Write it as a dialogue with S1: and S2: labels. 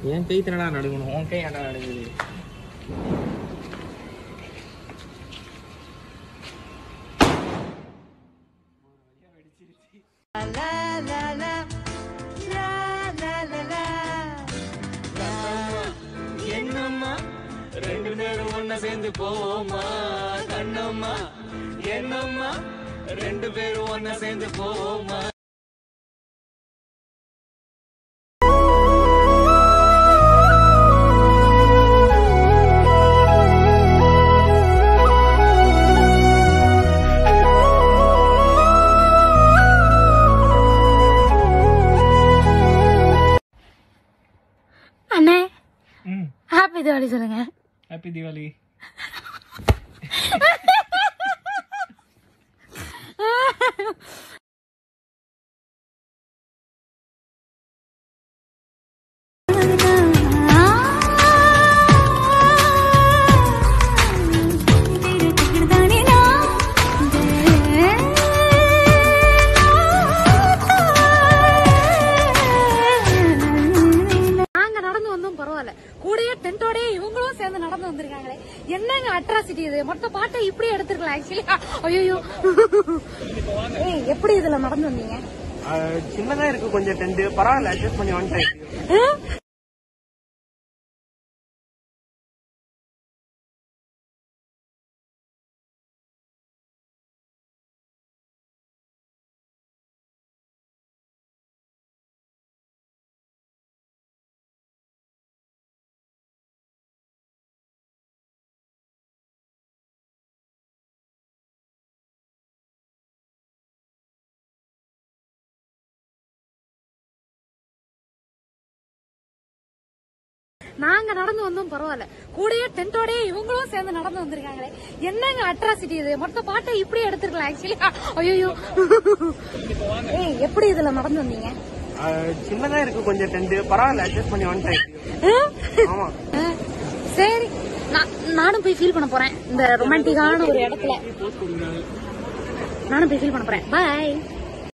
S1: என் கை தானடா நடுங்கணும் உன் கை ஏன்டா நடுங்குது என்னம்மா ரெண்டு பேரும் ஒண்ணா சேர்ந்து போவோமா கண்ணம்மா என்னம்மா ரெண்டு பேரும் ஒண்ணா சேர்ந்து போவோமா
S2: அண்ணே
S1: ம்
S2: ஹாப்பி தீபாவளி சொல்லுங்க
S1: ஹாப்பி தீபாவளி
S2: நாங்க நடந்து வந்தோம் பரவாயில்ல கூடயே டென்ட்டோடய இவங்களும் சேர்ந்து நடந்து வந்திருக்காங்களே என்னங்க அட்ராசிட்டி இது மொத்த பாட்டை இப்படி எடுத்துருக்கலாம் ஆக்சுவலி ஐயோ ஏய் எப்படி இதுல நடந்து வந்தீங்க
S1: சின்னதா இருக்கு கொஞ்சம் டென்ட் பரவாயில்ல அட்ஜஸ்ட் பண்ணி வந்துட்டேன்
S2: நாங்க நடந்து வந்தோம் பரவாயில்ல கூடயே டென்ட்டோடய இவங்களும் சேர்ந்து நடந்து வந்திருக்காங்களே என்னங்க அட்ராசிட்டி இது மொத்த பாட்டை இப்படி எடுத்துருக்கலாம் ஆக்சுவலி ஐயோ ஏய் எப்படி இதுல நடந்து வந்தீங்க
S1: சின்னதா இருக்கு கொஞ்சம் டென்ட் பரவாயில்ல அட்ஜஸ்ட் பண்ணி வந்துட்டேன் ஆமா
S2: ஆ, சரி நான் நானும் போய் ஃபீல் பண்ண போறேன் இந்த ரொமான்டிக்கான ஒரு இடத்துல நானும் போய் ஃபீல் பண்ண போறேன் பாய்